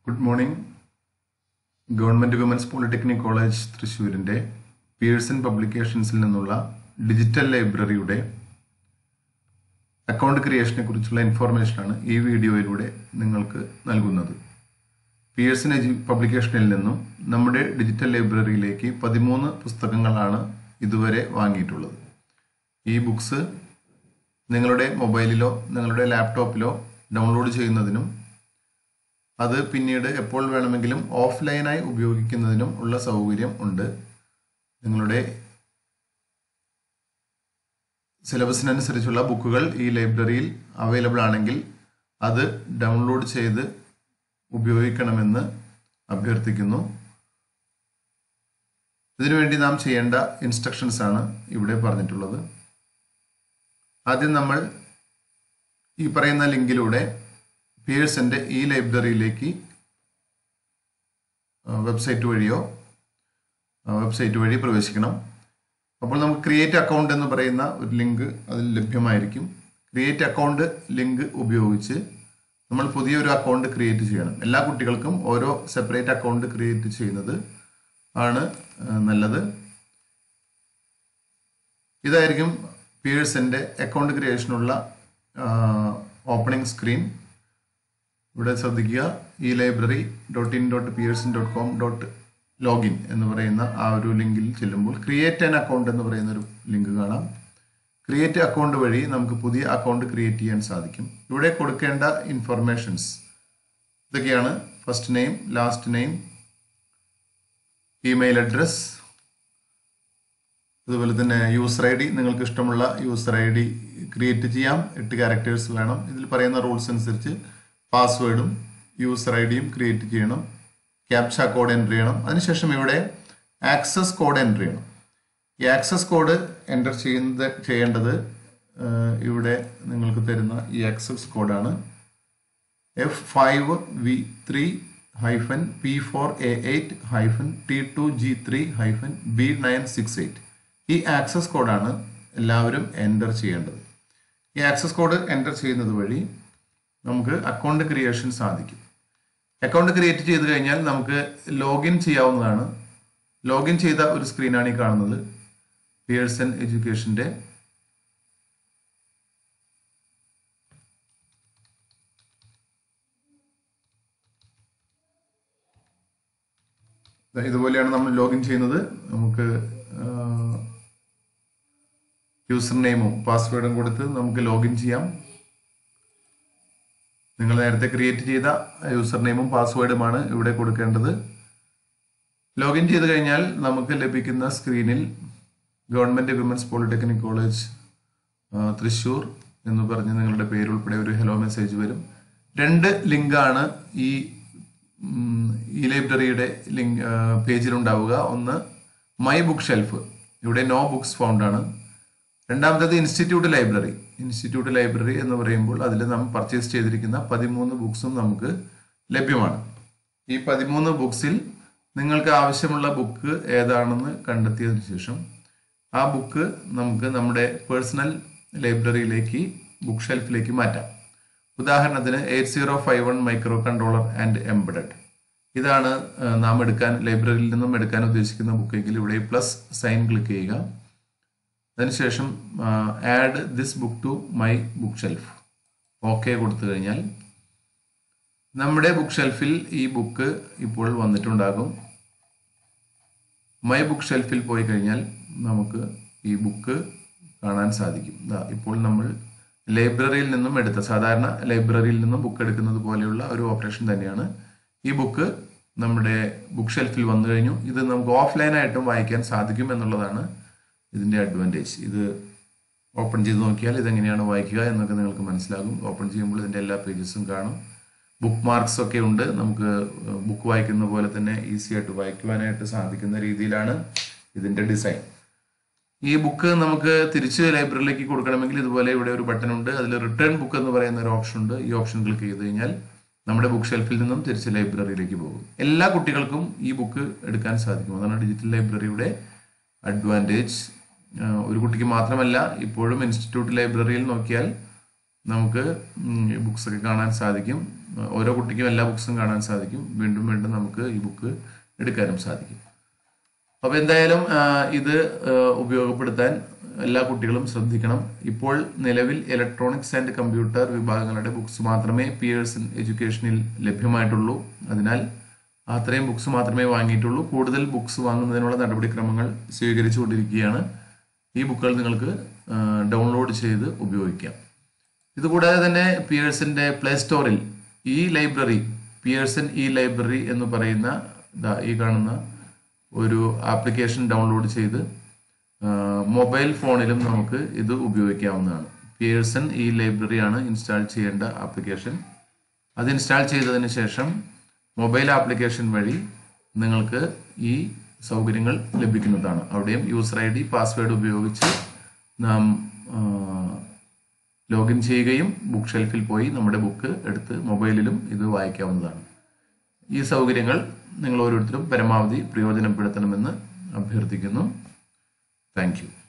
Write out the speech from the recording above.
good morning government women's polytechnic college തൃശ്ശൂരിൻ്റെ Pearson പബ്ലിക്കേഷൻസിൽ നിന്നുള്ള ഡിജിറ്റൽ ലൈബ്രറിയുടെ അക്കൗണ്ട് ക്രിയേഷനെ കുറിച്ചുള്ള ഇൻഫോർമേഷനാണ് ഈ വീഡിയോയിലൂടെ നിങ്ങൾക്ക് നൽകുന്നത് പിയേഴ്സൺ എജു പബ്ലിക്കേഷനിൽ നിന്നും നമ്മുടെ ഡിജിറ്റൽ ലൈബ്രറിയിലേക്ക് പതിമൂന്ന് പുസ്തകങ്ങളാണ് ഇതുവരെ വാങ്ങിയിട്ടുള്ളത് ഈ ബുക്സ് നിങ്ങളുടെ മൊബൈലിലോ നിങ്ങളുടെ ലാപ്ടോപ്പിലോ ഡൗൺലോഡ് ചെയ്യുന്നതിനും അത് പിന്നീട് എപ്പോൾ വേണമെങ്കിലും ഓഫ്ലൈനായി ഉപയോഗിക്കുന്നതിനും ഉള്ള സൗകര്യം ഉണ്ട് നിങ്ങളുടെ സിലബസിനനുസരിച്ചുള്ള ബുക്കുകൾ ഈ ലൈബ്രറിയിൽ അവൈലബിൾ ആണെങ്കിൽ അത് ഡൗൺലോഡ് ചെയ്ത് ഉപയോഗിക്കണമെന്ന് അഭ്യർത്ഥിക്കുന്നു ഇതിനുവേണ്ടി നാം ചെയ്യേണ്ട ഇൻസ്ട്രക്ഷൻസ് ആണ് ഇവിടെ പറഞ്ഞിട്ടുള്ളത് ആദ്യം നമ്മൾ ഈ പറയുന്ന ലിങ്കിലൂടെ പിയേഴ്സന്റെ ഈ ലൈബ്രറിയിലേക്ക് വെബ്സൈറ്റ് വഴിയോ വെബ്സൈറ്റ് വഴി പ്രവേശിക്കണം അപ്പോൾ നമുക്ക് ക്രിയേറ്റ് അക്കൗണ്ട് എന്ന് പറയുന്ന ഒരു ലിങ്ക് അതിൽ ലഭ്യമായിരിക്കും ക്രിയേറ്റ് അക്കൗണ്ട് ലിങ്ക് ഉപയോഗിച്ച് നമ്മൾ പുതിയൊരു അക്കൗണ്ട് ക്രിയേറ്റ് ചെയ്യണം എല്ലാ കുട്ടികൾക്കും ഓരോ സെപ്പറേറ്റ് അക്കൗണ്ട് ക്രിയേറ്റ് ചെയ്യുന്നത് ആണ് നല്ലത് ഇതായിരിക്കും പിയേഴ്സിൻ്റെ അക്കൗണ്ട് ക്രിയേഷനുള്ള ഓപ്പണിംഗ് സ്ക്രീൻ ഇവിടെ ശ്രദ്ധിക്കുക ഈ library dot in dot Pearson dot com dot login എന്ന് പറയുന്ന ആ ഒരു ലിങ്കിൽ ചെല്ലുമ്പോൾ ക്രിയേറ്റ് ആൻ അക്കൗണ്ട് എന്ന് പറയുന്ന ഒരു ലിങ്ക് കാണാം ക്രിയേറ്റ് അക്കൗണ്ട് വഴി നമുക്ക് പുതിയ അക്കൗണ്ട് ക്രിയേറ്റ് ചെയ്യാൻ സാധിക്കും ഇവിടെ കൊടുക്കേണ്ട ഇൻഫർമേഷൻസ് ഇതൊക്കെയാണ് first name last name email address അതുപോലെ തന്നെ യൂസർ ഐ ഡി നിങ്ങൾക്ക് ഇഷ്ടമുള്ള യൂസർ ഐ ഡി ക്രിയേറ്റ് ചെയ്യാം എട്ട് ക്യാരക്ടേഴ്സ് വേണം ഇതിൽ പറയുന്ന റൂൾസ് അനുസരിച്ച് പാസ്വേഡും യൂസർ ഐ ഡിയും ക്രിയേറ്റ് ചെയ്യണം ക്യാപ്ച കോഡ് എൻ്റർ ചെയ്യണം അതിനുശേഷം ഇവിടെ ആക്സസ് കോഡ് എൻ്റർ ചെയ്യണം ഈ ആക്സസ് കോഡ് എൻ്റർ ചെയ്യുന്നത് ചെയ്യേണ്ടത് ഇവിടെ നിങ്ങൾക്ക് തരുന്ന ഈ ആക്സസ് കോഡാണ് F five V three hyphen P four A eight hyphen T two G three hyphen B nine six eight ഈ ആക്സസ് കോഡാണ് എല്ലാവരും എൻ്റർ ചെയ്യേണ്ടത് ഈ ആക്സസ് കോഡ് എൻ്റർ ചെയ്യുന്നത് വഴി നമുക്ക് അക്കൗണ്ട് ക്രിയേഷൻ സാധിക്കും അക്കൗണ്ട് ക്രിയേറ്റ് ചെയ്ത് കഴിഞ്ഞാൽ നമുക്ക് ലോഗിൻ ചെയ്യാവുന്നതാണ് ലോഗിൻ ചെയ്ത ഒരു സ്ക്രീനാണ് ഈ കാണുന്നത് പിയേഴ്സൺ എഡ്യൂക്കേഷൻ്റെ ഇതുപോലെയാണ് നമ്മൾ ലോഗിൻ ചെയ്യുന്നത് നമുക്ക് യൂസർ നെയിമും പാസ്വേഡും കൊടുത്ത് നമുക്ക് ലോഗിൻ ചെയ്യാം നിങ്ങൾ നേരത്തെ ക്രിയേറ്റ് ചെയ്ത യൂസർ നെയിമും പാസ്വേഡുമാണ് ഇവിടെ കൊടുക്കേണ്ടത് ലോഗിൻ ചെയ്ത് കഴിഞ്ഞാൽ നമുക്ക് ലഭിക്കുന്ന സ്ക്രീനിൽ government women's polytechnic college Thrissur എന്ന് പറഞ്ഞ് നിങ്ങളുടെ പേരുൾപ്പെടെ ഒരു ഹലോ മെസ്സേജ് വരും രണ്ട് ലിങ്കാണ് ഈ ഈ ലൈബ്രറിയുടെ ലിങ്ക് പേജിലുണ്ടാവുക ഒന്ന് മൈ ബുക്ക് ഷെൽഫ് ഇവിടെ നോ ബുക്സ് ഫൗണ്ട് ആണ് രണ്ടാമത്തേത് ഇൻസ്റ്റിറ്റ്യൂട്ട് ലൈബ്രറി ഇൻസ്റ്റിറ്റ്യൂട്ട് ലൈബ്രറി എന്ന് പറയുമ്പോൾ അതിൽ നാം പർച്ചേസ് ചെയ്തിരിക്കുന്ന പതിമൂന്ന് ബുക്സും നമുക്ക് ലഭ്യമാണ് ഈ പതിമൂന്ന് ബുക്സിൽ നിങ്ങൾക്ക് ആവശ്യമുള്ള ബുക്ക് ഏതാണെന്ന് കണ്ടെത്തിയതിനു ശേഷം ആ ബുക്ക് നമുക്ക് നമ്മുടെ പേഴ്സണൽ ലൈബ്രറിയിലേക്ക് ബുക്ക് ഷെൽഫിലേക്ക് മാറ്റാം ഉദാഹരണത്തിന് eight zero five one micro controller and embedded ഇതാണ് നാം എടുക്കാൻ ലൈബ്രറിയിൽ നിന്നും എടുക്കാൻ ഉദ്ദേശിക്കുന്ന ബുക്കെങ്കിൽ ഇവിടെ പ്ലസ് സൈൻ ക്ലിക്ക് ചെയ്യുക അതിനുശേഷം add this book to my book shelf okay കൊടുത്തു കഴിഞ്ഞാൽ നമ്മുടെ ബുക്ക് ഷെൽഫിൽ ഈ ബുക്ക് ഇപ്പോൾ വന്നിട്ടുണ്ടാകും മൈ ബുക്ക് ഷെൽഫിൽ പോയി കഴിഞ്ഞാൽ നമുക്ക് ഈ ബുക്ക് കാണാൻ സാധിക്കും ഇപ്പോൾ നമ്മൾ ലൈബ്രറിയിൽ നിന്നും എടുത്ത സാധാരണ ലൈബ്രറിയിൽ നിന്നും ബുക്ക് എടുക്കുന്നത് പോലെയുള്ള ഒരു ഓപ്പറേഷൻ തന്നെയാണ് ഈ ബുക്ക് നമ്മുടെ ബുക്ക് ഷെൽഫിൽ വന്നു കഴിഞ്ഞു ഇത് നമുക്ക് ഓഫ്ലൈനായിട്ടും വായിക്കാൻ സാധിക്കും എന്നുള്ളതാണ് ഇതിൻ്റെ അഡ്വാൻറ്റേജ് ഇത് ഓപ്പൺ ചെയ്ത് നോക്കിയാൽ ഇതെങ്ങനെയാണ് വായിക്കുക എന്നൊക്കെ നിങ്ങൾക്ക് മനസ്സിലാകും ഓപ്പൺ ചെയ്യുമ്പോൾ ഇതിൻ്റെ എല്ലാ പേജസും കാണും ബുക്ക് മാർക്സ് ഒക്കെ ഉണ്ട് നമുക്ക് ബുക്ക് വായിക്കുന്ന പോലെ തന്നെ ഈസി ആയിട്ട് വായിക്കുവാനായിട്ട് സാധിക്കുന്ന രീതിയിലാണ് ഇതിൻ്റെ ഡിസൈൻ ഈ ബുക്ക് നമുക്ക് തിരിച്ച് ലൈബ്രറിയിലേക്ക് കൊടുക്കണമെങ്കിൽ ഇതുപോലെ ഇവിടെ ഒരു ബട്ടൺ ഉണ്ട് അതിൽ റിട്ടേൺ ബുക്ക് എന്ന് പറയുന്ന ഒരു ഓപ്ഷൻ ഉണ്ട് ഈ ഓപ്ഷൻ ക്ലിക്ക് ചെയ്ത് കഴിഞ്ഞാൽ നമ്മുടെ ബുക്ക് ഷെൽഫിൽ നിന്നും തിരിച്ച് ലൈബ്രറിയിലേക്ക് പോകും എല്ലാ കുട്ടികൾക്കും ഈ ബുക്ക് എടുക്കാൻ സാധിക്കും അതാണ് ഡിജിറ്റൽ ലൈബ്രറിയുടെ അഡ്വാൻറ്റേജ് ഒരു കുട്ടിക്ക് മാത്രമല്ല ഇപ്പോഴും ഇൻസ്റ്റിറ്റ്യൂട്ട് ലൈബ്രറിയിൽ നോക്കിയാൽ നമുക്ക് ബുക്സ് ഒക്കെ കാണാൻ സാധിക്കും ഓരോ കുട്ടിക്കും എല്ലാ ബുക്സും കാണാൻ സാധിക്കും വീണ്ടും വീണ്ടും നമുക്ക് ഈ ബുക്ക് എടുക്കാനും സാധിക്കും അപ്പൊ എന്തായാലും ആ, ഇത് ആ, ഉപയോഗപ്പെടുത്താൻ എല്ലാ കുട്ടികളും ശ്രദ്ധിക്കണം ഇപ്പോൾ നിലവിൽ ഇലക്ട്രോണിക്സ് ആൻഡ് കമ്പ്യൂട്ടർ വിഭാഗങ്ങളുടെ ബുക്സ് മാത്രമേ പിയേഴ്സൺ എഡ്യൂക്കേഷനിൽ ലഭ്യമായിട്ടുള്ളൂ അതിനാൽ അത്രയും ബുക്സ് മാത്രമേ വാങ്ങിയിട്ടുള്ളൂ കൂടുതൽ ബുക്സ് വാങ്ങുന്നതിനുള്ള നടപടിക്രമങ്ങൾ സ്വീകരിച്ചുകൊണ്ടിരിക്കുകയാണ് ഈ ബുക്കുകൾ നിങ്ങൾക്ക് ഡൗൺലോഡ് ചെയ്ത് ഉപയോഗിക്കാം ഇതുകൂടാതെ തന്നെ പിയേഴ്സന്റെ പ്ലേ സ്റ്റോറിൽ ഈ ലൈബ്രറി പിയേഴ്സൺ ഇ ലൈബ്രറി എന്ന് പറയുന്ന ദാ ഈ കാണുന്ന ഒരു ആപ്ലിക്കേഷൻ ഡൗൺലോഡ് ചെയ്ത് ആ, മൊബൈൽ ഫോണിലും നമുക്ക് ഇത് ഉപയോഗിക്കാവുന്നതാണ് പിയേഴ്സൺ ഇ ലൈബ്രറിയാണ് ഇൻസ്റ്റാൾ ചെയ്യേണ്ട ആപ്ലിക്കേഷൻ അത് ഇൻസ്റ്റാൾ ചെയ്തതിന് ശേഷം മൊബൈൽ ആപ്ലിക്കേഷൻ വഴി നിങ്ങൾക്ക് ഈ സൗകര്യങ്ങൾ ലഭിക്കുന്നതാണ് അവിടെയും യൂസർ ഐ ഡി പാസ്വേഡ് ഉപയോഗിച്ച് നാം ആ, ലോഗിൻ ചെയ്യുകയും ബുക്ക് ഷെൽഫിൽ പോയി നമ്മുടെ ബുക്ക് എടുത്ത് മൊബൈലിലും ഇത് വായിക്കാവുന്നതാണ് ഈ സൗകര്യങ്ങൾ നിങ്ങൾ ഓരോരുത്തരും പരമാവധി പ്രയോജനപ്പെടുത്തണമെന്ന് അഭ്യർത്ഥിക്കുന്നു താങ്ക് യു